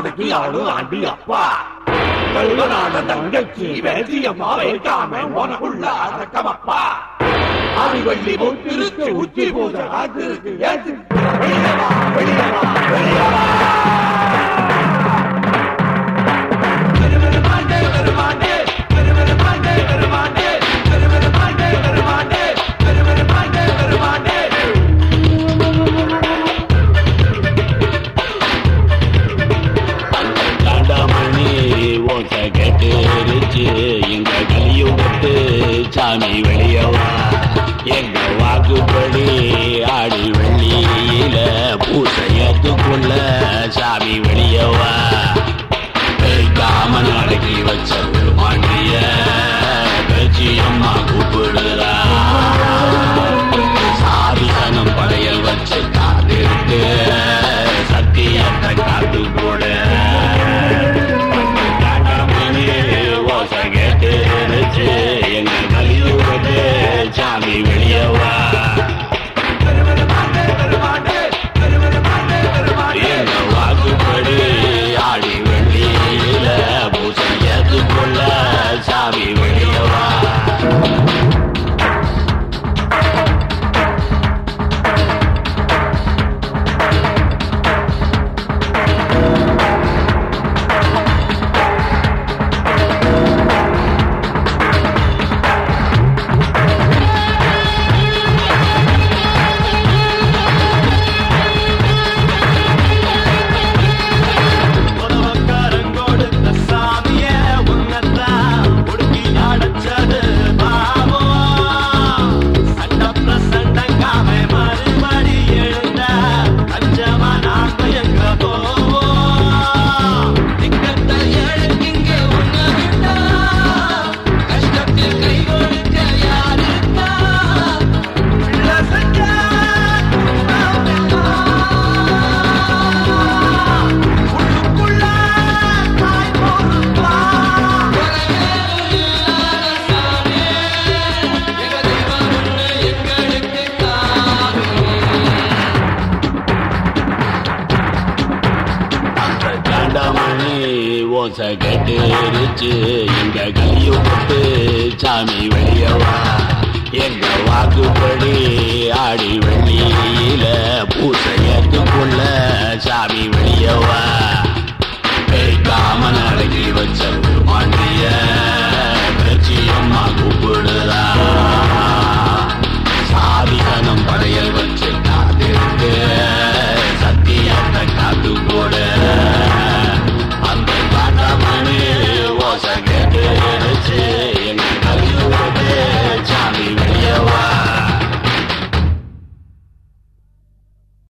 அடக்கி ஆளு ஆண்டி அப்பா கல்வனான தங்கச்சி வேதியம்மா வைக்காம உனக்குள்ள அடக்கமப்பா ஆதிவள்ளி முத்திருக்கு உச்சி பூஜை காத்திருக்கு ஏத்து வெளியவா வெளியவா வெளியவா பெருமாண்டே பெருமாண்டே பெருமாண்டே பெருமாண்டே பெருமாண்டே பெருமாண்டே பெருமாண்டே பெருமாண்டே காண்டாமணி ஓசை கேட்டுருச்சு எங்க கலியுகத்து சாமி வெளியவா எங்க வாக்குப்படி ஆடி வெள்ளியில பூசையத்துக்குள்ள சாமி வெளியவா காமன் அடக்கி வச்ச பெருமாண்டிய பேச்சியம்மா கூப்பிடுறா சாதிசனம் படையல் வச்சு காத்திருக்கு சத்தியத்தை காத்து கூட ஓசை கேட்டுருச்சு எங்க கலியுகத்து சாமி வெளியவா எங்க வாக்குப்படி ஆடி வெள்ளியில பூசையத்துக்குள்ள சாமி வெளியவா உறவுக்காரங்கோடு சாமிய உன்னத்தான் உடுக்கி அடைச்சது பாவம் சண்ட பிரசண்டங்காம மறுபடி எழுந்த அஞ்சமா நாங்க எங்க போவோம் திக்கத்தை எழுக்கிங்க உன்ன விட்டா கஷ்டத்தில் கை கொடுக்க யாருக்கா உள்ள செஞ்சா உள்ளுக்குள்ள தாய் பொறுப்பா காண்டாமணி ஓசை கேட்டுருச்சு எங்க கலியுகத்து சாமி வெளியவா எங்க வாக்குப்படி ஆடி